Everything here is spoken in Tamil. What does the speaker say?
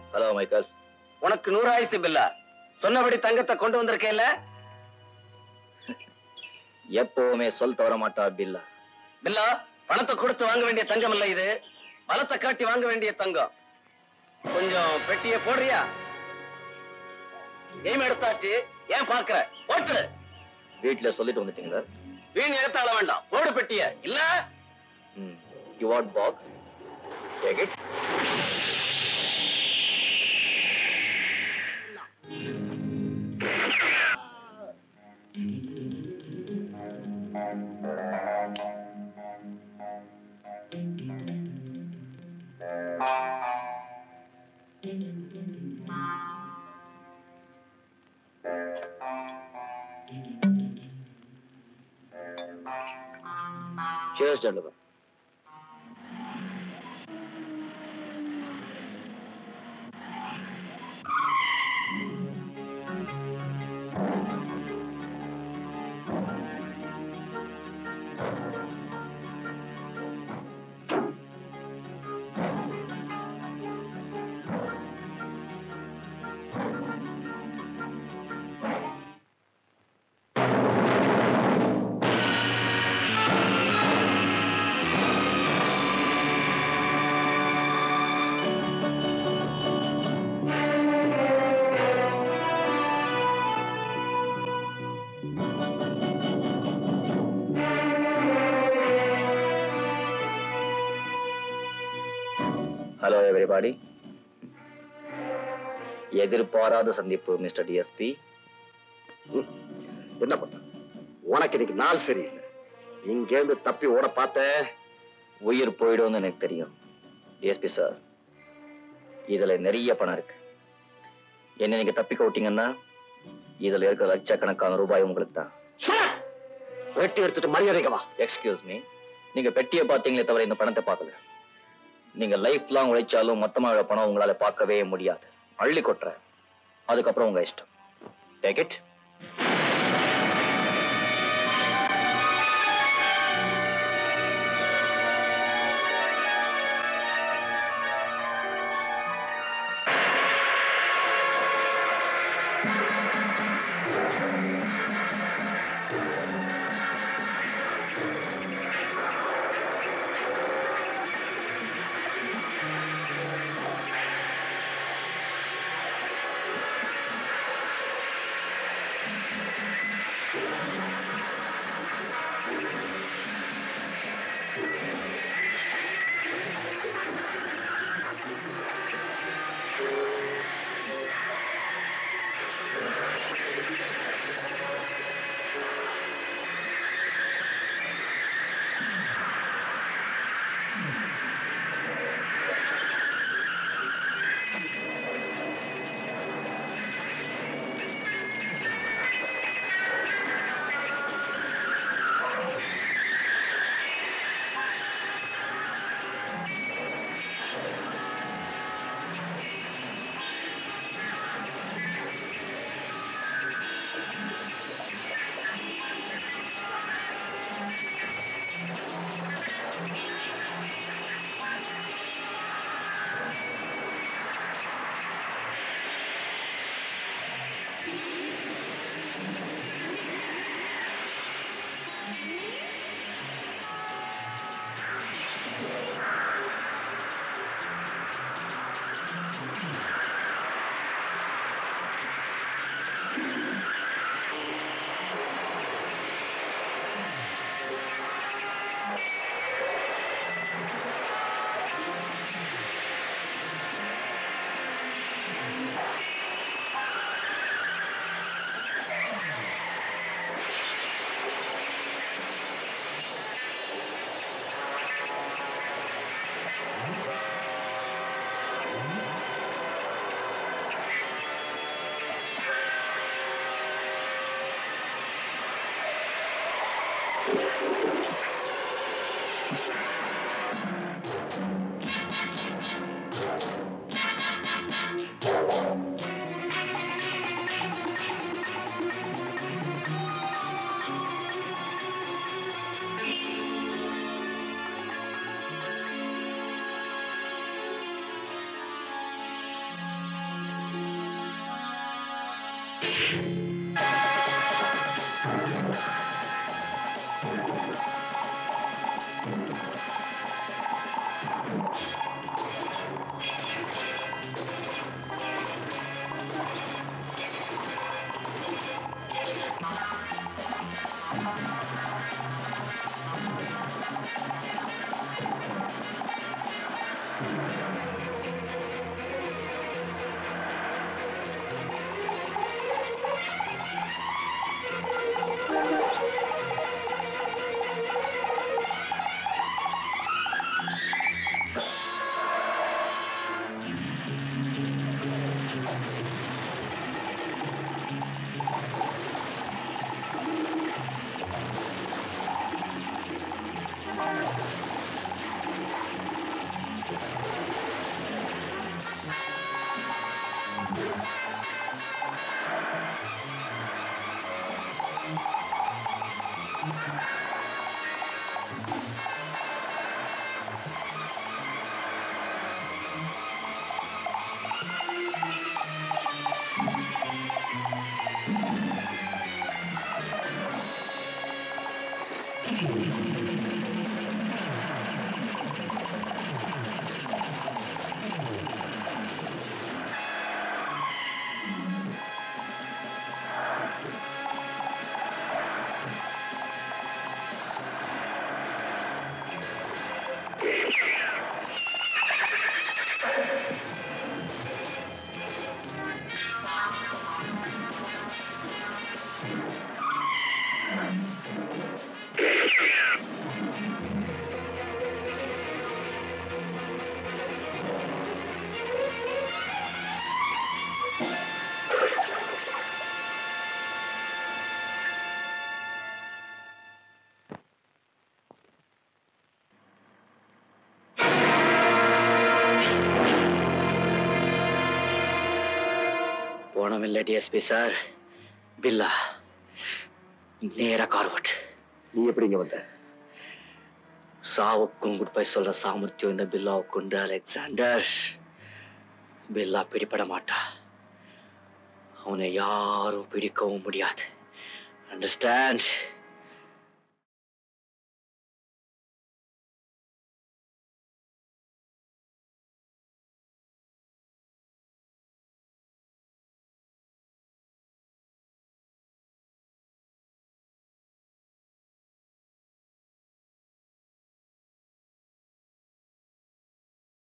ஹலோ மைக்கேல் உனக்கு நூறாயிசு பில்லா சொன்னபடி தங்கத்தை கொண்டு வந்திருக்கேல்ல எப்பவுமே சொல் தவற மாட்டா பில்லா பில்லா பணத்தை கொடுத்து வாங்க வேண்டிய தங்கம் இல்ல இது பலத்தை காட்டி வாங்க வேண்டிய தங்கம் கொஞ்சம் பெட்டிய போடுறியா கேம் எடுத்தாச்சு ஏன் பாக்குற போட்டுரு வீட்டுல சொல்லிட்டு வந்துட்டீங்களா வீண் எடுத்தாள வேண்டாம் போடு பெட்டிய இல்ல you what box take it Cheers, gentlemen. Hello everybody எதிர்பாராத சந்திப்பு மிஸ்டர் டிஎஸ்பி என்ன பண்ண உனக்கு இன்னைக்கு நாள் சரியில்லை இங்க இருந்து தப்பி ஓட பார்த்த உயிர் போயிடும்னு எனக்கு தெரியும் டிஎஸ்பி சார் இதுல நிறைய பணம் இருக்கு என்ன நீங்க தப்பிக்க விட்டீங்கன்னா இதுல இருக்கிற லட்சக்கணக்கான ரூபாய் உங்களுக்கு தான் வெட்டி எடுத்துட்டு மரியாதைக்கு வா எக்ஸ்கியூஸ் மீ நீங்க பெட்டியை பார்த்தீங்களே தவிர இந்த பணத்தை பார்க்கல நீங்க லைஃப் லாங் உழைச்சாலும் மொத்தமா இவ்வளவு பணம் உங்களால பார்க்கவே முடியாது அள்ளி கொட்டுறேன் அதுக்கப்புறம் உங்க இஷ்டம் டேக் இட் போனமில்ல டிஎஸ்பி சார் பில்லா நேரா கார்வட் நீ எப்படி இங்க வந்த சாவுக்கும் குட் பை சொல்ற சாமர்த்தியம் இந்த பில்லாவுக்கு உண்டு அலெக்சாண்டர் பில்லா பிடிபட மாட்டா அவனை யாரும் பிடிக்கவும் முடியாது அண்டர்ஸ்டாண்ட்